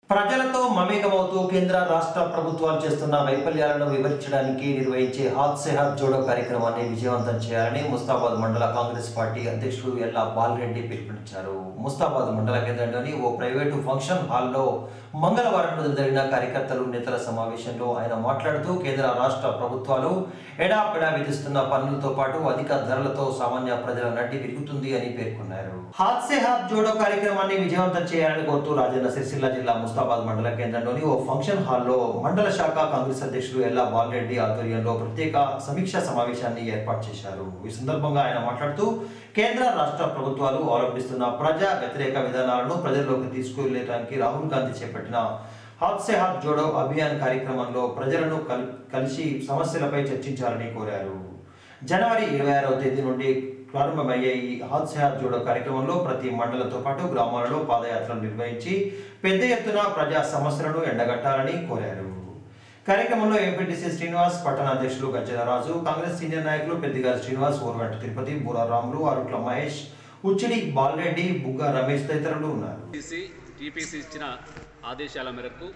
ప్రజలతో మమేకమవుతూ కేంద్ర రాష్ట్ర ప్రభుత్వాలు చేస్తున్న వైఫల్యాలను వివరించడానికి నిర్వహించే హాత్ సే హాత్ జోడో కార్యక్రమాన్ని విజయవంతం చేయాలని ముస్తాబాద్ మండల కాంగ్రెస్ పార్టీ అధ్యక్షుడు ఎల్లా బాలరెడ్డి పిలుపునిచ్చారు ముస్తాబాద్ మండల కేంద్రంలోని ఓ ప్రైవేటు ఫంక్షన్ హాల్లో మంగళవారం రోజు జరిగిన కార్యకర్తలు నేతల సమావేశంలో ఆయన మాట్లాడుతూ కేంద్ర రాష్ట్ర ప్రభుత్వాలు ఎడాపెడా విధిస్తున్న పన్నులతో పాటు అధిక ధరలతో సామాన్య ప్రజల నడ్డి విరుగుతుంది అని పేర్కొన్నారు హాత్ సే హాత్ జోడో కార్యక్రమాన్ని విజయవంతం చేయాలని కోరుతూ రాజన్న సిరిసిల్ల జిల్లా ముస్తాబాద్ మండల కేంద్రంలోని ఓ ఫంక్షన్ హాల్లో మండల శాఖ కాంగ్రెస్ అధ్యక్షుడు ఎల్లా బాలరెడ్డి ఆధ్వర్యంలో ప్రత్యేక సమీక్షా సమావేశాన్ని ఏర్పాటు చేశారు ఈ సందర్భంగా ఆయన మాట్లాడుతూ కేంద్ర రాష్ట్ర ప్రభుత్వాలు అవలంబిస్తున్న ప్రజా వ్యతిరేక విధానాలను ప్రజల్లోకి తీసుకువెళ్ళడానికి రాహుల్ గాంధీ చేపట్టిన హాత్ సే హాత్ జోడో అభియాన్ కార్యక్రమంలో ప్రజలను కల్- కలిసి సమస్యలపై చర్చించాలని కోరారు జనవరి ఇరవై ఆరవ తేదీ నుండి ప్రారంభమయ్యే ఈ హాత్ సే హాత్ జోడో కార్యక్రమంలో ప్రతి మండలంతో పాటు గ్రామాలలో పాదయాత్రలు నిర్వహించి పెద్ద ఎత్తున ప్రజా సమస్యలను ఎండగట్టాలని కోరారు కార్యక్రమంలో ఎంపీటీసీ శ్రీనివాస్ పట్టణ అధ్యక్షులు గజ్జలరాజు కాంగ్రెస్ సీనియర్ నాయకులు పెద్దిగారి శ్రీనివాస్ ఓరుగంట తిరుపతి బూరా రాములు అరుట్ల మహేష్ ఉచ్చిడి బాలరెడ్డి బుగ్గ రమేష్ తదితరులు ఉన్నారు టీసీ టీపీసీ ఇచ్చిన ఆదేశాల మేరకు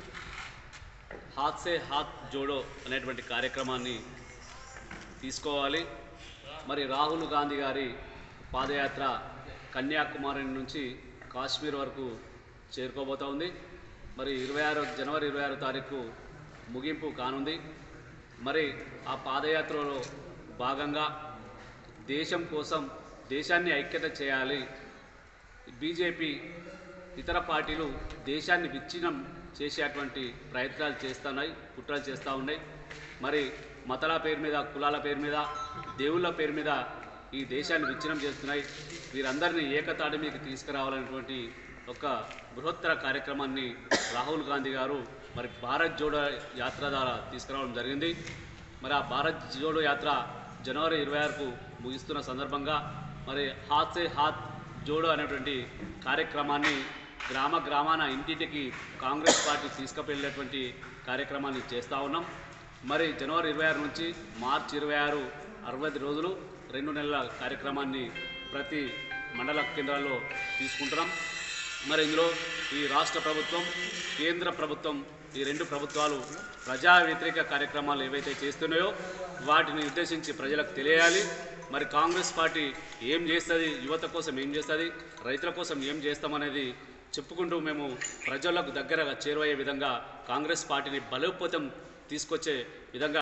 హాత్ సే హాత్ జోడో అనేటువంటి కార్యక్రమాన్ని తీసుకోవాలి మరి రాహుల్ గాంధీ గారి పాదయాత్ర కన్యాకుమారి నుంచి కాశ్మీర్ వరకు చేరుకోబోతా ఉంది మరి ఇరవై ఆరో జనవరి ఇరవై ఆరో తారీఖు ముగింపు కానుంది మరి ఆ పాదయాత్రలో భాగంగా దేశం కోసం దేశాన్ని ఐక్యత చేయాలి బీజేపీ ఇతర పార్టీలు దేశాన్ని విచ్ఛిన్నం చేసేటువంటి ప్రయత్నాలు చేస్తున్నాయి కుట్రలు చేస్తూ ఉన్నాయి మరి మతాల పేరు మీద కులాల పేరు మీద దేవుళ్ళ పేరు మీద ఈ దేశాన్ని విచ్ఛిన్నం చేస్తున్నాయి వీరందరినీ ఏకతాటి మీదకి తీసుకురావాలనేటువంటి ఒక బృహత్తర కార్యక్రమాన్ని రాహుల్ గాంధీ గారు మరి భారత్ జోడో యాత్ర ద్వారా తీసుకురావడం జరిగింది మరి ఆ భారత్ జోడో యాత్ర జనవరి ఇరవై ఆరుకు ముగిస్తున్న సందర్భంగా మరి హాత్ సే హాత్ జోడో అనేటువంటి కార్యక్రమాన్ని గ్రామ గ్రామాన ఇంటింటికి కాంగ్రెస్ పార్టీ తీసుకువెళ్ళేటువంటి కార్యక్రమాన్ని చేస్తూ ఉన్నాం మరి జనవరి ఇరవై ఆరు నుంచి మార్చి ఇరవై ఆరు అరవై రోజులు రెండు నెలల కార్యక్రమాన్ని ప్రతి మండల కేంద్రాల్లో తీసుకుంటున్నాం మరి ఇందులో ఈ రాష్ట్ర ప్రభుత్వం కేంద్ర ప్రభుత్వం ఈ రెండు ప్రభుత్వాలు ప్రజా వ్యతిరేక కార్యక్రమాలు ఏవైతే చేస్తున్నాయో వాటిని ఉద్దేశించి ప్రజలకు తెలియాలి మరి కాంగ్రెస్ పార్టీ ఏం చేస్తుంది యువత కోసం ఏం చేస్తుంది రైతుల కోసం ఏం చేస్తామనేది చెప్పుకుంటూ మేము ప్రజలకు దగ్గరగా చేరువయ్యే విధంగా కాంగ్రెస్ పార్టీని బలోపేతం తీసుకొచ్చే విధంగా